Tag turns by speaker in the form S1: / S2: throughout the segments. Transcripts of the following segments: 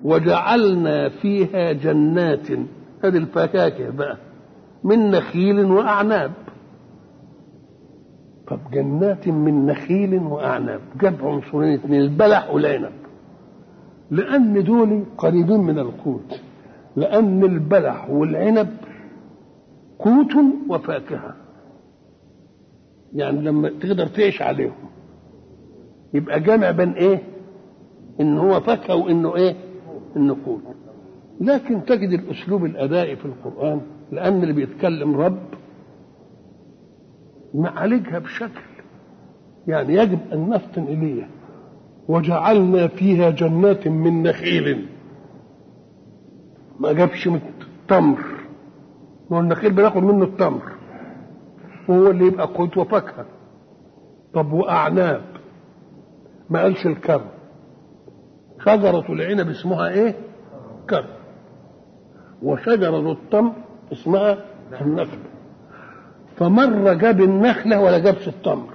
S1: وجعلنا فيها جنات هذه الفكاكه بقى من نخيل واعناب طب جنات من نخيل واعناب جاب عنصرين اثنين البلح والعنب لان دول قريبين من القوت لان البلح والعنب قوت وفاكهه يعني لما تقدر تعيش عليهم يبقى جامع بين ايه ان هو فاكهه وانه ايه انه قوت لكن تجد الاسلوب الادائي في القران لان اللي بيتكلم رب معالجها بشكل يعني يجب ان نفطن اليه وجعلنا فيها جنات من نخيل ما جابش من تمر ما هو النخيل بناخد منه التمر وهو اللي يبقى قوت وفاكهه طب واعناب ما قالش الكرم شجرة العنب اسمها ايه؟ كرم وشجرة التمر اسمها النخلة فمرة جاب النخلة ولا جابش التمر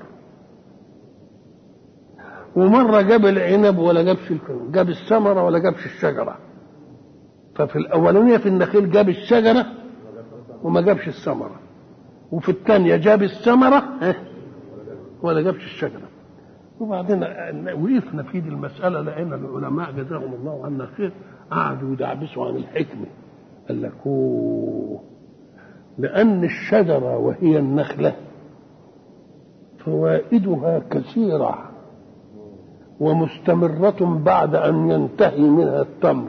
S1: ومرة جاب العنب ولا جابش الكرم جاب الثمرة ولا جابش الشجرة ففي الأولانية في النخيل جاب الشجرة وما جابش الثمرة وفي الثانية جاب الثمرة ولا جابش الشجرة وبعدين وقفنا في دي المسألة لأن العلماء جزاهم الله عنا خير قعدوا يدعبسوا عن الحكمة قال لك أوه لأن الشجرة وهي النخلة فوائدها كثيرة ومستمرة بعد أن ينتهي منها التمر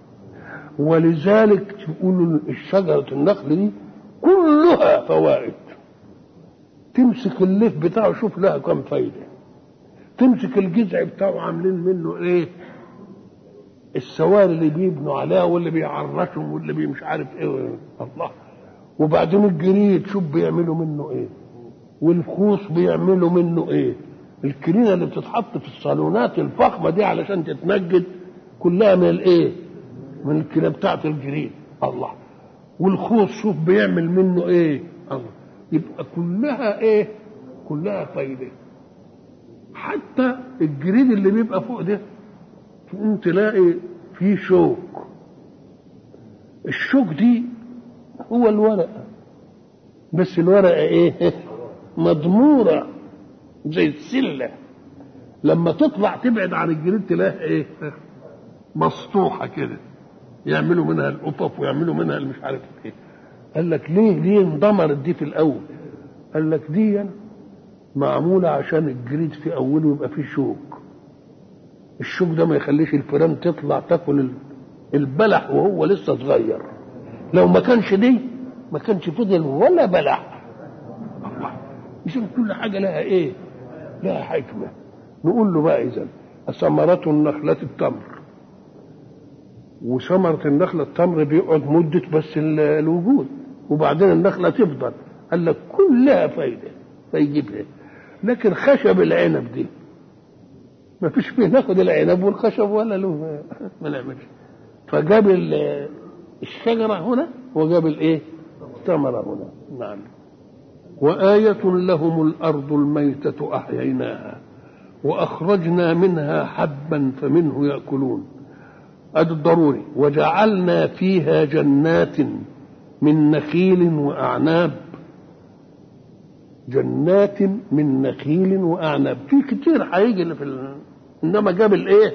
S1: ولذلك تقول الشجرة النخل دي كلها فوائد تمسك الليف بتاعه شوف لها كم فايدة تمسك الجذع بتاعه عاملين منه ايه السواري اللي بيبنوا عليها واللي بيعرشهم واللي بي مش عارف ايه الله وبعدين الجريد شوف بيعملوا منه ايه والخوص بيعملوا منه ايه الكرينة اللي بتتحط في الصالونات الفخمة دي علشان تتنجد كلها من الايه من الكلى بتاعت الجريد الله والخوص شوف بيعمل منه ايه الله يبقى كلها ايه كلها فايده حتى الجريد اللي بيبقى فوق ده تقوم تلاقي فيه شوك الشوك دي هو الورقه بس الورقه ايه مضموره زي السله لما تطلع تبعد عن الجريد تلاقي ايه مسطوحه كده يعملوا منها القطف ويعملوا منها مش عارف ايه قال لك ليه ليه اندمرت دي في الاول قال لك دي معموله عشان الجريد في اوله يبقى فيه شوك الشوك ده ما يخليش الفيران تطلع تاكل البلح وهو لسه صغير لو ما كانش دي ما كانش فضل ولا بلح الله مش كل حاجه لها ايه لها حكمه نقول له بقى اذا ثمرة النخلة التمر وثمرة النخلة التمر بيقعد مدة بس الوجود وبعدين النخلة تفضل قال لك كلها فايدة فيجيبها لكن خشب العنب دي ما فيش فيه ناخد العنب والخشب ولا له ما نعملش فجاب الشجرة هنا وجاب الايه الثمرة هنا نعم وآية لهم الأرض الميتة أحييناها وأخرجنا منها حبا فمنه يأكلون هذا الضروري وجعلنا فيها جنات من نخيل وأعناب جنات من نخيل وأعناب في كتير هيجي في ال... إنما جاب الإيه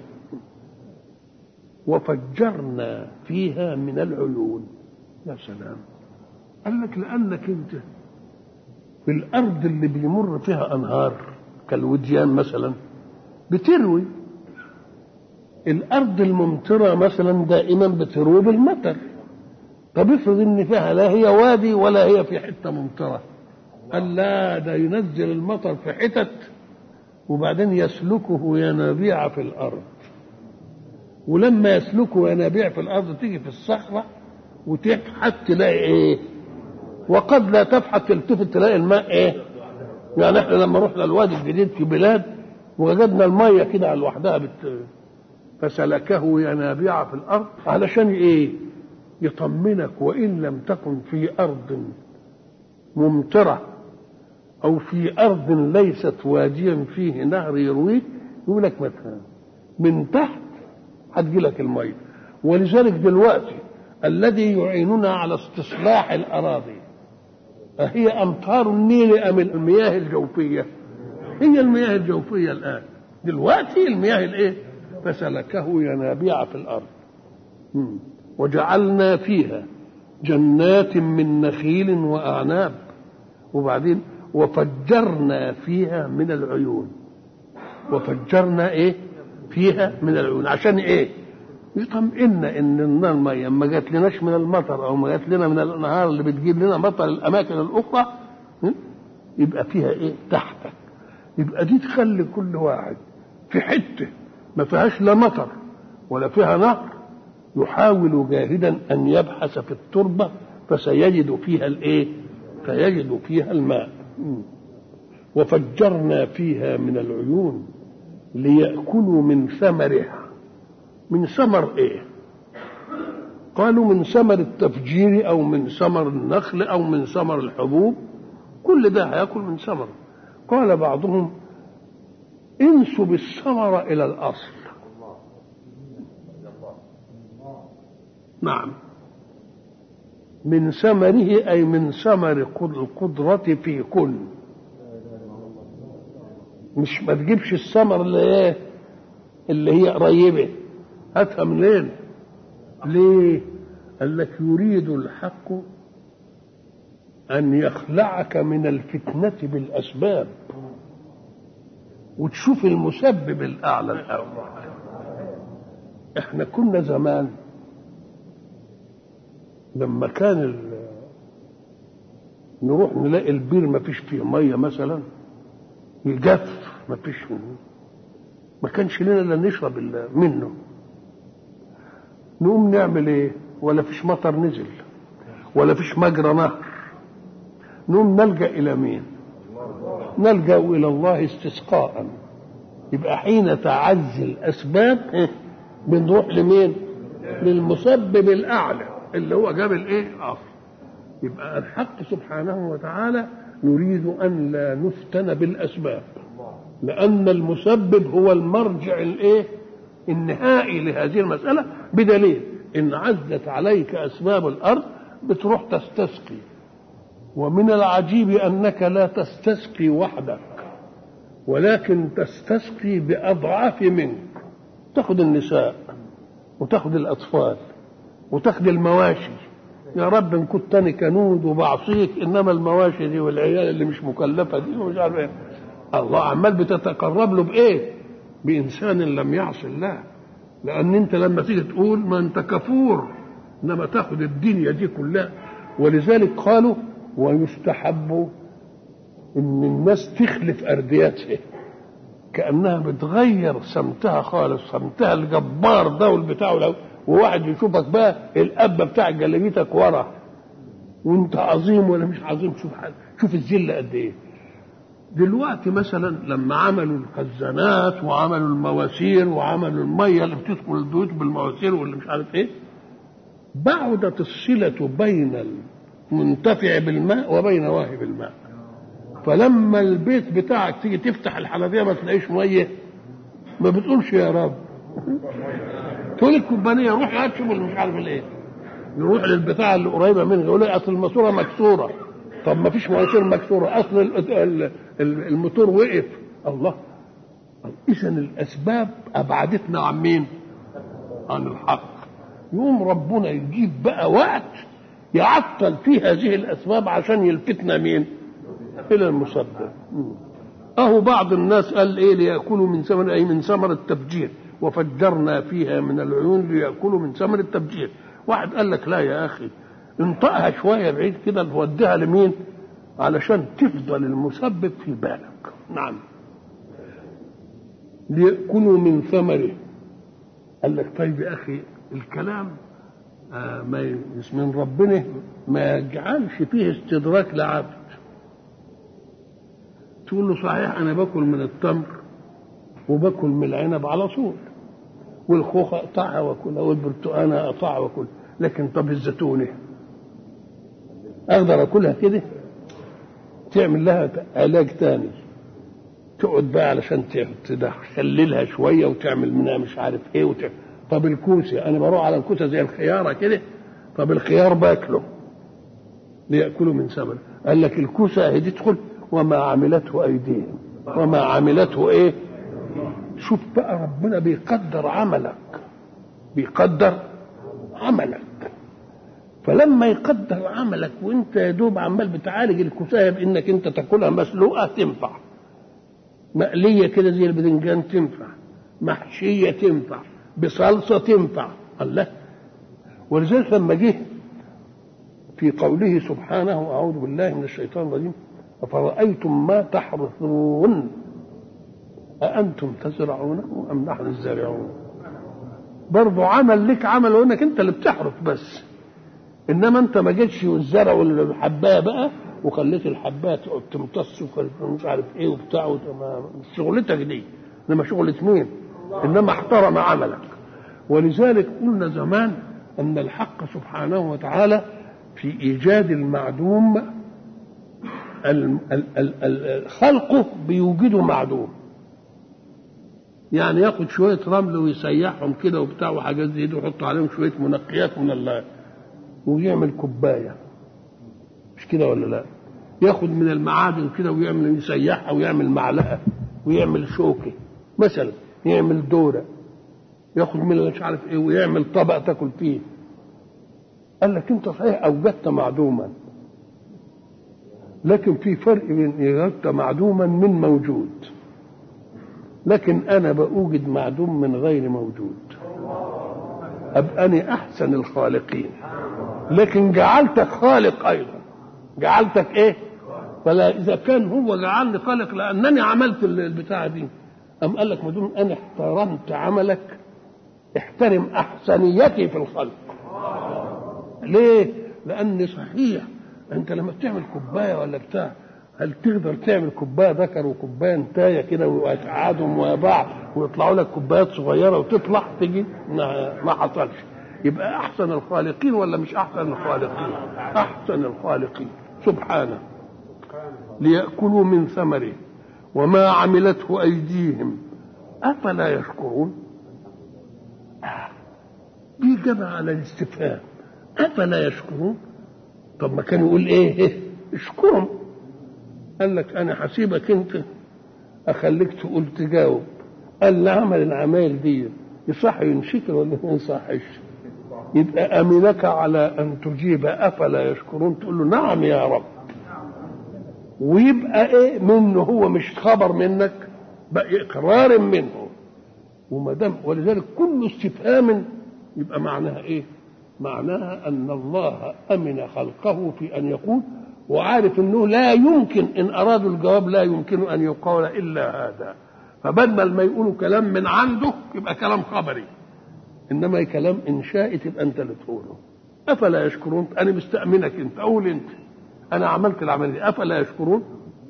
S1: وفجرنا فيها من العيون يا سلام قال لك لأنك أنت في الأرض اللي بيمر فيها أنهار كالوديان مثلا بتروي الارض الممطره مثلا دائما بتروي بالمطر طب افرض ان فيها لا هي وادي ولا هي في حته ممطره قال لا ده ينزل المطر في حتت وبعدين يسلكه ينابيع في الارض ولما يسلكه ينابيع في الارض تيجي في الصخره وتبحث تلاقي ايه وقد لا تبحث تلتفت تلاقي الماء ايه يعني احنا لما رحنا الوادي الجديد في بلاد وجدنا الميه كده على لوحدها بت... فسلكه ينابيع في الارض علشان ايه يطمنك وان لم تكن في ارض ممطره او في ارض ليست واديا فيه نهر يرويك يقول لك مثلا من تحت هتجيلك الميه ولذلك دلوقتي الذي يعيننا على استصلاح الاراضي أهي امطار النيل ام المياه الجوفيه هي المياه الجوفيه الان دلوقتي المياه الايه فسلكه ينابيع في الارض مم. وجعلنا فيها جنات من نخيل واعناب وبعدين وفجرنا فيها من العيون وفجرنا ايه فيها من العيون عشان ايه يطمئن ان الميه ما جات لناش من المطر او ما جات لنا من الانهار اللي بتجيب لنا مطر الاماكن الاخرى يبقى فيها ايه تحتك يبقى دي تخلي كل واحد في حته ما فيهاش لا مطر ولا فيها نهر يحاول جاهدا ان يبحث في التربه فسيجد فيها الايه فيجد فيها الماء وفجرنا فيها من العيون ليأكلوا من ثمرها من ثمر ايه قالوا من ثمر التفجير او من ثمر النخل او من ثمر الحبوب كل ده هياكل من ثمر قال بعضهم انسب الثمر الى الاصل نعم من ثمره اي من ثمر القدرة في كل مش ما تجيبش الثمر اللي ايه اللي هي قريبه هاتها منين ليه قال لك يريد الحق ان يخلعك من الفتنه بالاسباب وتشوف المسبب الاعلى الاول احنا كنا زمان لما كان ال... نروح نلاقي البير ما فيش فيه ميه مثلا يجف ما فيش ما كانش لنا الا نشرب منه نقوم نعمل ايه ولا فيش مطر نزل ولا فيش مجرى نهر نقوم نلجا الى مين نلجا الى الله استسقاء يبقى حين تعزي الاسباب بنروح لمين للمسبب الاعلى اللي هو جاب الايه الاصل يبقى الحق سبحانه وتعالى نريد ان لا نفتن بالاسباب لان المسبب هو المرجع الايه النهائي لهذه المساله بدليل ان عزت عليك اسباب الارض بتروح تستسقي ومن العجيب انك لا تستسقي وحدك ولكن تستسقي باضعاف منك تاخذ النساء وتاخذ الاطفال وتاخذ المواشي يا رب ان كنت انا كنود وبعصيك انما المواشي دي والعيال اللي مش مكلفه دي ومش عارف ايه الله عمال بتتقرب له بايه؟ بانسان لم يعص الله لان انت لما تيجي تقول ما انت كفور انما تاخذ الدنيا دي كلها ولذلك قالوا ويستحب ان الناس تخلف اردياتها كانها بتغير سمتها خالص سمتها الجبار ده والبتاع وواحد يشوفك بقى الاب بتاع جلابيتك ورا وانت عظيم ولا مش عظيم شوف حاجة. شوف الذله قد ايه دلوقتي مثلا لما عملوا الخزانات وعملوا المواسير وعملوا الميه اللي بتدخل البيوت بالمواسير واللي مش عارف ايه بعدت الصله بين المنتفع بالماء وبين واهب الماء فلما البيت بتاعك تيجي تفتح الحنفيه ما تلاقيش ميه ما بتقولش يا رب تقول الكوبانيه روح هات شوف اللي مش عارف الايه يروح للبتاع اللي قريبه منه يقول لي اصل الماسوره مكسوره طب ما فيش مواسير مكسوره اصل الموتور وقف الله اذا الاسباب ابعدتنا عن مين عن الحق يقوم ربنا يجيب بقى وقت يعطل فيه هذه الاسباب عشان يلفتنا مين الى المسبب اهو بعض الناس قال ايه ليأكلوا من ثمر اي من ثمر التفجير وفجرنا فيها من العيون ليأكلوا من ثمر التفجير واحد قال لك لا يا اخي انطقها شويه بعيد كده نوديها لمين علشان تفضل المسبب في بالك نعم ليأكلوا من ثمره قال لك طيب يا اخي الكلام آه ما من ربنا ما يجعلش فيه استدراك لعبد تقول له صحيح انا باكل من التمر وباكل من العنب على طول والخوخ اقطعها واكلها والبرتقانه اقطعها واكلها لكن طب الزيتونه اقدر اكلها كده تعمل لها علاج تاني تقعد بقى علشان تخللها شويه وتعمل منها مش عارف ايه وتعمل. طب الكوسه انا بروح على الكوسه زي الخياره كده طب الخيار باكله ليأكلوا من ثمره قال لك الكوسه اهي تدخل وما عملته ايديهم وما عملته ايه شوف بقى ربنا بيقدر عملك بيقدر عملك فلما يقدر عملك وانت يا دوب عمال بتعالج الكوسايه بانك انت تاكلها مسلوقه تنفع مقليه كده زي البدنجان تنفع محشيه تنفع بصلصه تنفع الله ولذلك لما جه في قوله سبحانه اعوذ بالله من الشيطان الرجيم افرايتم ما تحرثون أأنتم تزرعونه أم نحن الزارعون برضو عمل لك عمل وانك انت اللي بتحرث بس انما انت ما جيتش والزرع والحبايه بقى وخليت الحبايه تقعد تمتص ومش عارف ايه وبتاع مش شغلتك دي انما شغلة مين؟ انما احترم عملك ولذلك قلنا زمان ان الحق سبحانه وتعالى في ايجاد المعدوم خلقه بيوجده معدوم يعني ياخد شويه رمل ويسيحهم كده وبتاع وحاجات زي دي ويحط عليهم شويه منقيات من الله ويعمل كوبايه مش كده ولا لا ياخد من المعادن كده ويعمل يسيحها ويعمل معلقه ويعمل شوكه مثلا يعمل دوره ياخد من مش عارف ايه ويعمل طبق تاكل فيه قال لك انت صحيح اوجدت معدوما لكن في فرق بين ايجدت معدوما من موجود لكن انا باوجد معدوم من غير موجود ابقاني احسن الخالقين لكن جعلتك خالق ايضا جعلتك ايه فلا اذا كان هو جعلني خالق لانني عملت البتاعه دي ام قال لك ما دام انا احترمت عملك احترم احسنيتي في الخلق ليه لان صحيح انت لما بتعمل كوبايه ولا بتاع هل تقدر تعمل كوبايه ذكر وكوبايه انتايه كده وتقعدهم ويا بعض ويطلعوا لك كوبايات صغيره وتطلع تيجي ما حصلش يبقى احسن الخالقين ولا مش احسن الخالقين احسن الخالقين سبحانه ليأكلوا من ثمره وما عملته أيديهم أفلا يشكرون دي جمع على الاستفهام أفلا يشكرون طب ما كان يقول إيه اشكرهم قال لك أنا حسيبك أنت أخليك تقول تجاوب قال لا عمل العمايل دي يصح ينشكر ولا ما يصحش يبقى أمنك على أن تجيب أفلا يشكرون تقول له نعم يا رب ويبقى ايه منه هو مش خبر منك بقى اقرار منه وما دام ولذلك كل استفهام يبقى معناها ايه؟ معناها ان الله امن خلقه في ان يقول وعارف انه لا يمكن ان ارادوا الجواب لا يمكن ان يقال الا هذا فبدل ما يقولوا كلام من عنده يبقى كلام خبري انما كلام انشائي تبقى انت اللي تقوله افلا يشكرون انا مستامنك انت قول انت انا عملت العمليه افلا يشكرون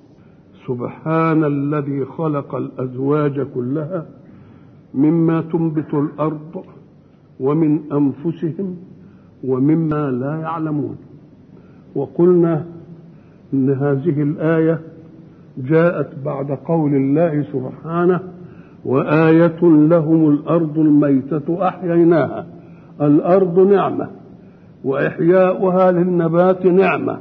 S1: سبحان الذي خلق الازواج كلها مما تنبت الارض ومن انفسهم ومما لا يعلمون وقلنا ان هذه الايه جاءت بعد قول الله سبحانه وايه لهم الارض الميته احييناها الارض نعمه واحياؤها للنبات نعمه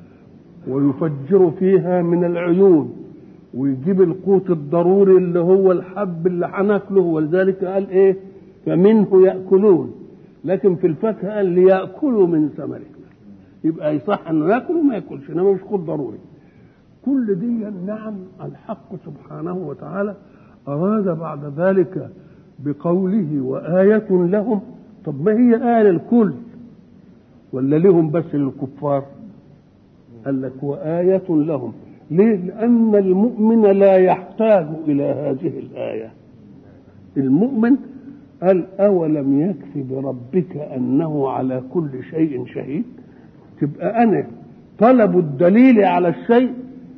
S1: ويفجر فيها من العيون ويجيب القوت الضروري اللي هو الحب اللي هناكله ولذلك قال ايه فمنه ياكلون لكن في الفاكهه قال لياكلوا من ثمره يبقى يصح انه ياكل وما ياكلش انما مش قوت ضروري كل دي نعم الحق سبحانه وتعالى اراد بعد ذلك بقوله وآية لهم طب ما هي آية للكل ولا لهم بس للكفار قال لك وآية لهم ليه لأن المؤمن لا يحتاج إلى هذه الآية المؤمن قال أولم يكف بربك أنه على كل شيء شهيد تبقى أنا طلب الدليل على الشيء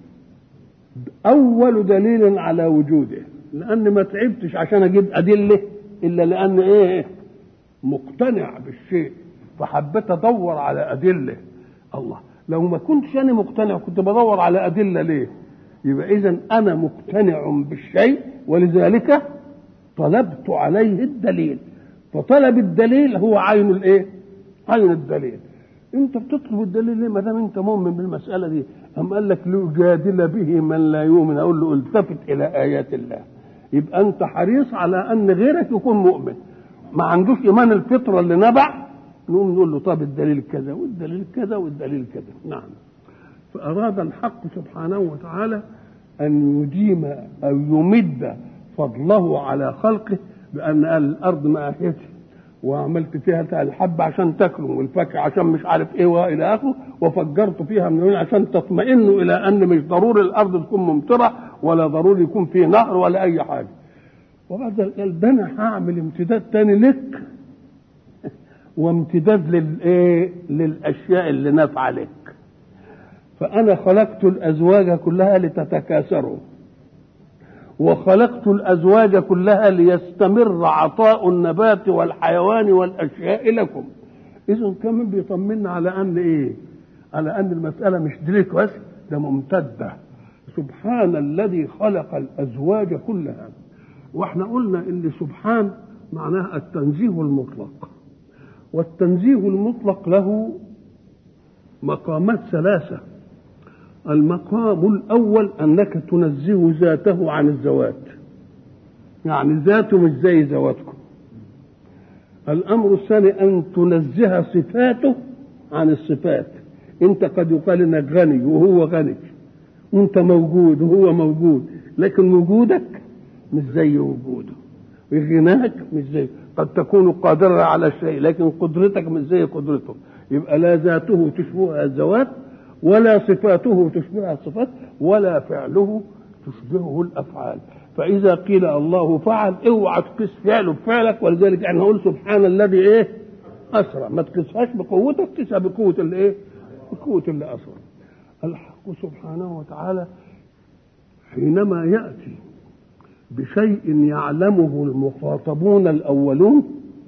S1: أول دليل على وجوده لأن ما تعبتش عشان أجيب أدلة إلا لأن إيه مقتنع بالشيء فحبيت أدور على أدلة الله لو ما كنتش انا مقتنع كنت بدور على ادله ليه يبقى اذا انا مقتنع بالشيء ولذلك طلبت عليه الدليل فطلب الدليل هو عين الايه عين الدليل انت بتطلب الدليل ليه ما دام انت مؤمن بالمساله دي ام قال لك ليجادل به من لا يؤمن اقول له التفت الى ايات الله يبقى انت حريص على ان غيرك يكون مؤمن ما عندوش ايمان الفطره اللي نبع نقوم نقول له طب الدليل كذا والدليل كذا والدليل كذا نعم فاراد الحق سبحانه وتعالى ان يديم او يمد فضله على خلقه بان قال الارض ماهيتي وعملت فيها الحب عشان تاكلوا والفاكهه عشان مش عارف ايه والى اخره وفجرت فيها من عشان تطمئنوا الى ان مش ضروري الارض تكون ممطره ولا ضروري يكون فيه نهر ولا اي حاجه وبعد قال ده انا هعمل امتداد تاني لك وامتداد للايه للاشياء اللي نافعه لك فانا خلقت الازواج كلها لتتكاثروا وخلقت الازواج كلها ليستمر عطاء النبات والحيوان والاشياء لكم اذا كمان بيطمنا على ان ايه على ان المساله مش دليك بس ده ممتده سبحان الذي خلق الازواج كلها واحنا قلنا ان سبحان معناها التنزيه المطلق والتنزيه المطلق له مقامات ثلاثه المقام الأول أنك تنزه ذاته عن الذوات يعني ذاته مش زي ذواتكم الأمر الثاني أن تنزه صفاته عن الصفات أنت قد يقال إنك غني وهو غني وأنت موجود وهو موجود لكن وجودك مش زي وجوده وغناك مش زي قد تكون قادرا على شيء لكن قدرتك مش زي قدرته يبقى لا ذاته تشبهها الذوات ولا صفاته تشبهها الصفات ولا فعله تشبهه الافعال فاذا قيل الله فعل اوعى تقيس فعله بفعلك ولذلك احنا نقول سبحان الذي ايه اسرع ما تقيسهاش بقوتك قيسها بقوه الايه بقوه اللي اسرع الحق سبحانه وتعالى حينما ياتي بشيء يعلمه المخاطبون الاولون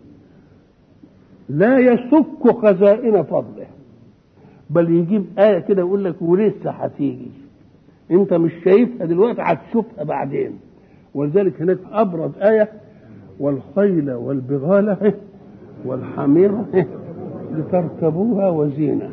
S1: لا يسك خزائن فضله بل يجيب آية كده يقول لك ولسه هتيجي أنت مش شايفها دلوقتي هتشوفها بعدين ولذلك هناك أبرز آية والخيل والبغال والحمير لتركبوها وزينة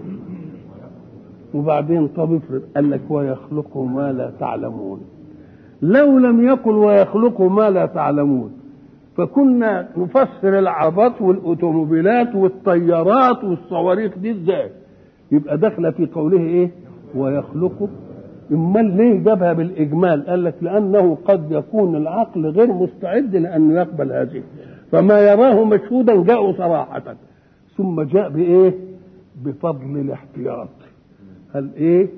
S1: وبعدين طب افرض قال لك ويخلق ما لا تعلمون لو لم يقل ويخلق ما لا تعلمون فكنا نفسر العربات والأوتوموبيلات والطيارات والصواريخ دي ازاي يبقى داخله في قوله ايه ويخلق امال ليه جابها بالاجمال قال لك لانه قد يكون العقل غير مستعد لانه يقبل هذه فما يراه مشهودا جاءوا صراحه ثم جاء بايه بفضل الاحتياط هل ايه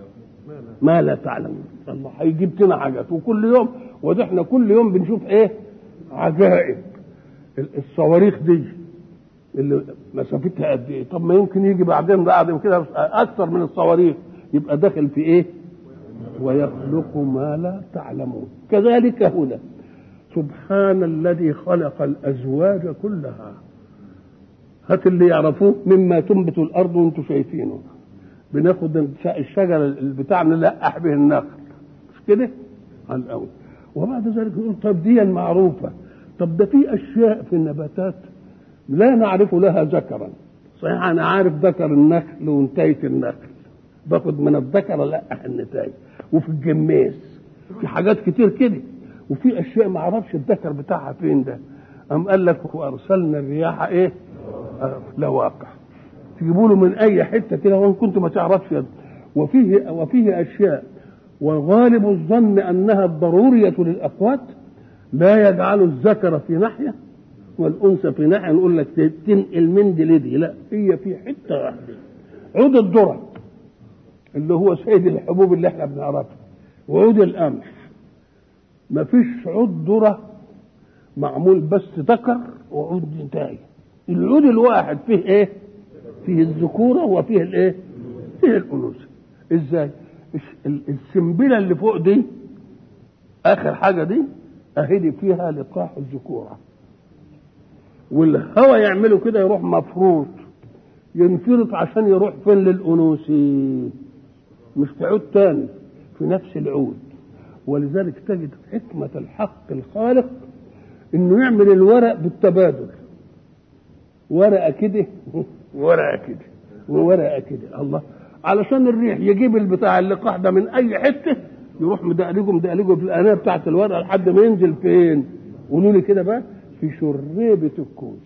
S1: ما لا تعلم الله هيجيب لنا حاجات وكل يوم وده احنا كل يوم بنشوف ايه عجائب الصواريخ دي اللي مسافتها قد ايه طب ما يمكن يجي بعدين بعد كده اكثر من الصواريخ يبقى داخل في ايه ويخلق ما لا تعلمون كذلك هنا سبحان الذي خلق الازواج كلها هات اللي يعرفوه مما تنبت الارض وانتم شايفينه بناخد الشجر بتاعنا نلقح به النخل مش كده على الاول وبعد ذلك نقول طب دي المعروفه طب ده في اشياء في النباتات لا نعرف لها ذكرا صحيح انا عارف ذكر النخل ونتايه النخل باخد من الذكر القح النتايه وفي الجماس في حاجات كتير كده وفي اشياء ما اعرفش الذكر بتاعها فين ده قام قال لك وارسلنا الرياح ايه آه لواقع تجيبوا له من اي حته كده وان كنت ما تعرفش وفيه وفيه اشياء وغالب الظن انها الضروريه للاقوات لا يجعل الذكر في ناحيه والانثى في ناحيه نقول لك تنقل من دي لدي لا هي في حته واحده عود الذره اللي هو سيد الحبوب اللي احنا بنعرفها وعود القمح ما فيش عود ذره معمول بس ذكر وعود نتاية العود الواحد فيه ايه فيه الذكوره وفيه الايه فيه الانوثه ازاي السنبله اللي فوق دي اخر حاجه دي اهدي فيها لقاح الذكوره والهواء يعمله كده يروح مفروض ينفرط عشان يروح فين للانوثي مش في عود تاني في نفس العود ولذلك تجد حكمة الحق الخالق انه يعمل الورق بالتبادل ورقه كده ورقه كده وورقه كده الله علشان الريح يجيب البتاع اللقاح ده من اي حته يروح مدقلجه مدقلجه في الانيه بتاعت الورقه لحد ما ينزل فين قولوا لي كده بقى في شريبه الكوز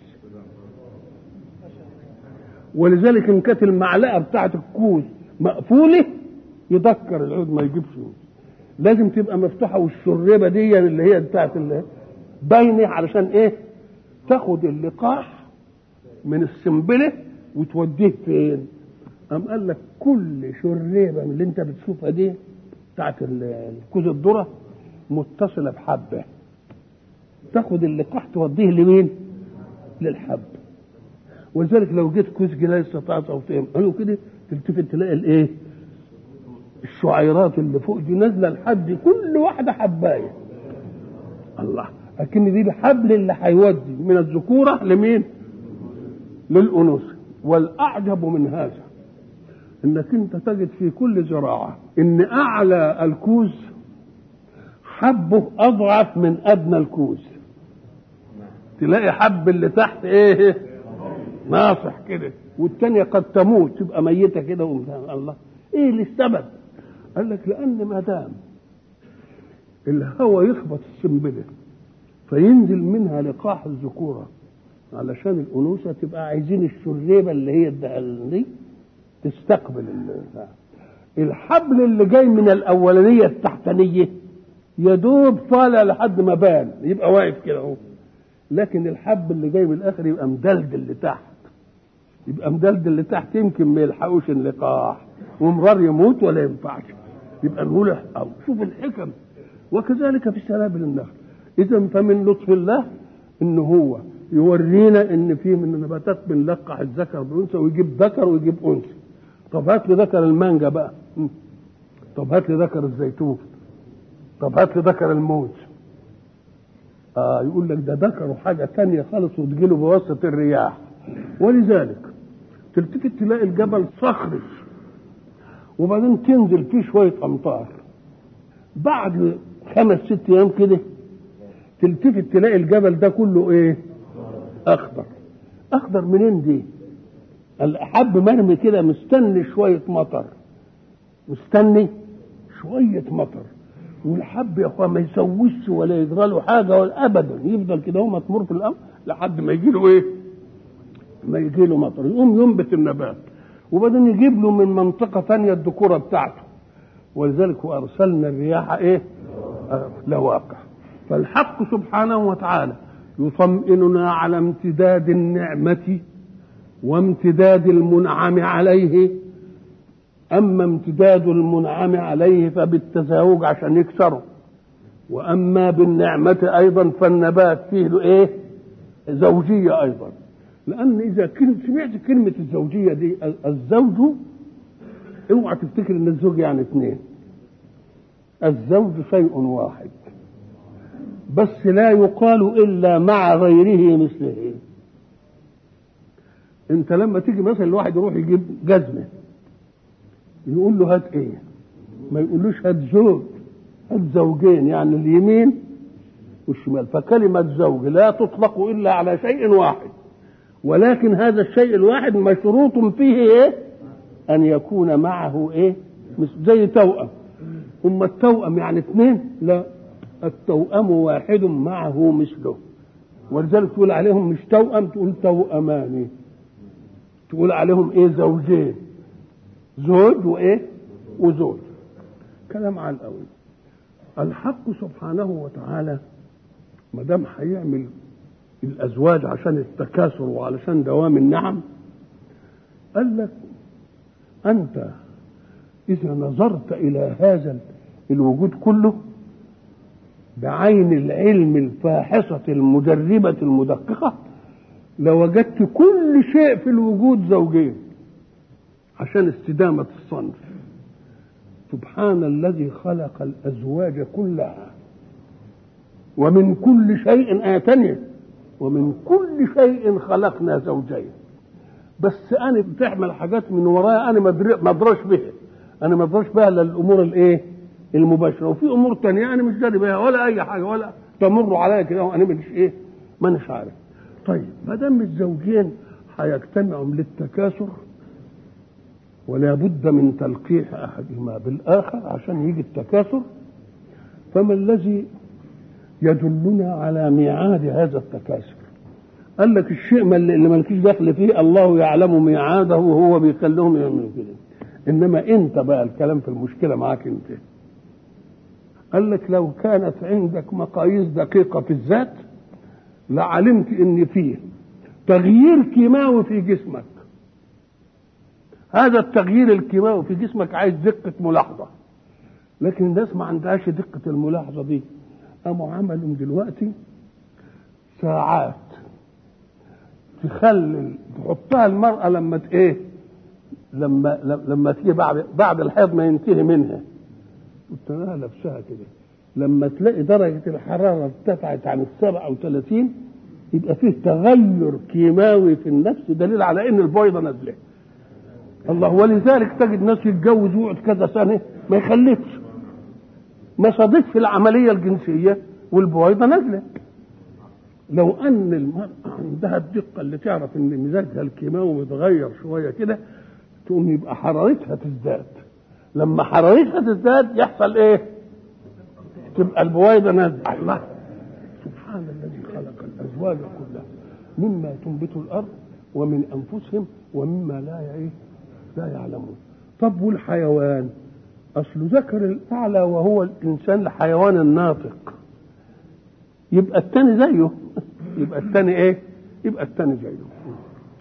S1: ولذلك ان كانت المعلقه بتاعت الكوز مقفوله يذكر العود ما يجيبش لازم تبقى مفتوحه والشريبه دي اللي هي بتاعت اللي باينه علشان ايه تاخد اللقاح من السنبله وتوديه فين قام قال لك كل شريبه من اللي انت بتشوفها دي بتاعت الكوز الذره متصله بحبه تاخد اللقاح توديه لمين للحب ولذلك لو جيت كوز جلاي استطاعت او تعمله كده تلتفت تلاقي الايه الشعيرات اللي فوق دي نازله لحد كل واحده حبايه الله لكن دي الحبل اللي هيودي من الذكوره لمين للانوثه والاعجب من هذا انك انت تجد في كل زراعه ان اعلى الكوز حبه اضعف من ادنى الكوز تلاقي حب اللي تحت ايه ناصح كده والتانية قد تموت تبقى ميتة كده الله ايه اللي السبب قال لك لان ما دام الهواء يخبط السنبله فينزل منها لقاح الذكوره علشان الانوثه تبقى عايزين الشريبه اللي هي دي تستقبل الحبل اللي جاي من الاولانيه التحتانيه يا دوب طالع لحد ما بان يبقى واقف كده اهو لكن الحب اللي جاي من الاخر يبقى مدلدل اللي تحت يبقى مدلدل اللي تحت يمكن ما يلحقوش اللقاح ومرار يموت ولا ينفعش يبقى نقول او شوف الحكم وكذلك في سنابل النخل اذا فمن لطف الله ان هو يورينا ان في من النباتات بنلقح الذكر بانثى ويجيب ذكر ويجيب انثى طب هات لي ذكر المانجا بقى طب هات لي ذكر الزيتون طب هات لي ذكر الموز آه يقول لك ده ذكروا حاجة تانية خالص وتجيله بواسطة الرياح ولذلك تلتفت تلاقي الجبل صخري وبعدين تنزل فيه شوية أمطار بعد خمس ست أيام كده تلتفت تلاقي الجبل ده كله إيه؟ أخضر أخضر منين دي؟ الحب مرمي كده مستني شوية مطر مستني شوية مطر والحب يا اخوان ما يسوسش ولا يجرى له حاجه ولا ابدا يفضل كده هو مطمور في الامر لحد ما يجي له ايه؟ ما يجي له مطر يقوم ينبت النبات وبعدين يجيب له من منطقه ثانيه الذكوره بتاعته ولذلك وارسلنا الرياح ايه؟ آه لواقع فالحق سبحانه وتعالى يطمئننا على امتداد النعمه وامتداد المنعم عليه أما امتداد المنعم عليه فبالتزاوج عشان يكسره وأما بالنعمة أيضا فالنبات فيه له إيه زوجية أيضا لأن إذا كنت سمعت كلمة الزوجية دي الزوج اوعى تفتكر ان الزوج يعني اثنين الزوج شيء واحد بس لا يقال الا مع غيره مثله انت لما تيجي مثلا الواحد يروح يجيب جزمه يقول له هات ايه ما يقولوش هات زوج هات زوجين يعني اليمين والشمال فكلمة زوج لا تطلق إلا على شيء واحد ولكن هذا الشيء الواحد مشروط فيه ايه أن يكون معه ايه مش زي توأم هم التوأم يعني اثنين لا التوأم واحد معه مثله ولذلك تقول عليهم مش توأم تقول توأمان تقول عليهم ايه زوجين زوج وايه وزوج كلام عن قوي الحق سبحانه وتعالى ما دام هيعمل الازواج عشان التكاثر وعلشان دوام النعم قال لك انت اذا نظرت الى هذا الوجود كله بعين العلم الفاحصة المجربة المدققة لوجدت كل شيء في الوجود زوجين عشان استدامة الصنف سبحان الذي خلق الأزواج كلها ومن كل شيء آتني ومن كل شيء خلقنا زوجين بس أنا بتعمل حاجات من ورايا أنا ما أدراش بها أنا ما أدراش بها إلا الأمور الإيه؟ المباشرة وفي أمور تانية أنا مش داري بها ولا أي حاجة ولا تمر عليا كده وأنا مش إيه؟ ما أناش عارف طيب ما دام الزوجين هيجتمعوا للتكاثر ولا بد من تلقيح احدهما بالاخر عشان يجي التكاثر فما الذي يدلنا على ميعاد هذا التكاثر قال لك الشيء ما اللي مالكيش دخل فيه الله يعلم ميعاده وهو بيخليهم يعملوا كده انما انت بقى الكلام في المشكله معاك انت قال لك لو كانت عندك مقاييس دقيقه في الذات لعلمت ان فيه تغيير كيماوي في جسمك هذا التغيير الكيماوي في جسمك عايز دقه ملاحظه لكن الناس ما عندهاش دقه الملاحظه دي قاموا عملوا دلوقتي ساعات تخلي تحطها المرأة لما ت- ايه لما لما تيجي بعد بعد الحيض ما ينتهي منها قلت لها لابسها كده لما تلاقي درجة الحرارة ارتفعت عن السبعة وثلاثين يبقى فيه تغير كيماوي في النفس دليل على ان البويضة نازلة الله ولذلك تجد ناس يتجوز ويقعد كذا سنة ما يخلفش ما صادفش العملية الجنسية والبويضة نازلة لو ان المرأة عندها الدقة اللي تعرف ان مزاجها الكيماوي متغير شوية كده تقوم يبقى حرارتها تزداد لما حرارتها تزداد يحصل ايه تبقى البويضة نازلة الله سبحان الذي خلق الازواج كلها مما تنبت الارض ومن انفسهم ومما لا ايه لا يعلمون طب والحيوان اصل ذكر الاعلى وهو الانسان الحيوان الناطق يبقى الثاني زيه يبقى الثاني ايه يبقى الثاني زيه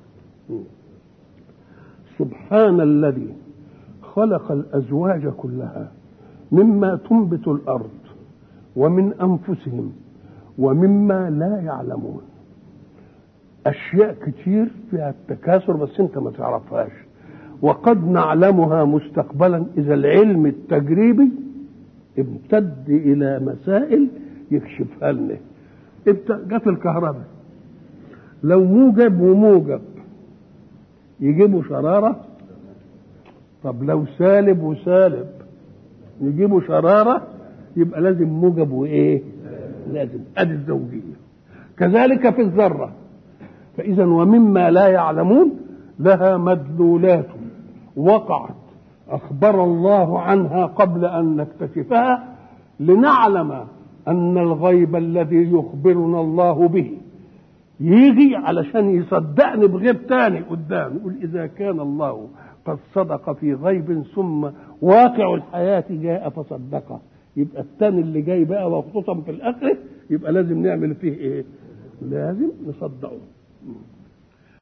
S1: سبحان الذي خلق الازواج كلها مما تنبت الارض ومن انفسهم ومما لا يعلمون اشياء كتير فيها التكاثر بس انت ما تعرفهاش وقد نعلمها مستقبلا اذا العلم التجريبي امتد الى مسائل يكشفها لنا انت جت الكهرباء لو موجب وموجب يجيبوا شرارة طب لو سالب وسالب يجيبوا شرارة يبقى لازم موجب وإيه لازم أدي الزوجية كذلك في الذرة فإذا ومما لا يعلمون لها مدلولات وقعت أخبر الله عنها قبل أن نكتشفها لنعلم أن الغيب الذي يخبرنا الله به يجي علشان يصدقني بغيب تاني قدام يقول إذا كان الله قد صدق في غيب ثم واقع الحياة جاء فصدقه يبقى التاني اللي جاي بقى وخصوصا في الآخرة يبقى لازم نعمل فيه إيه؟ لازم نصدقه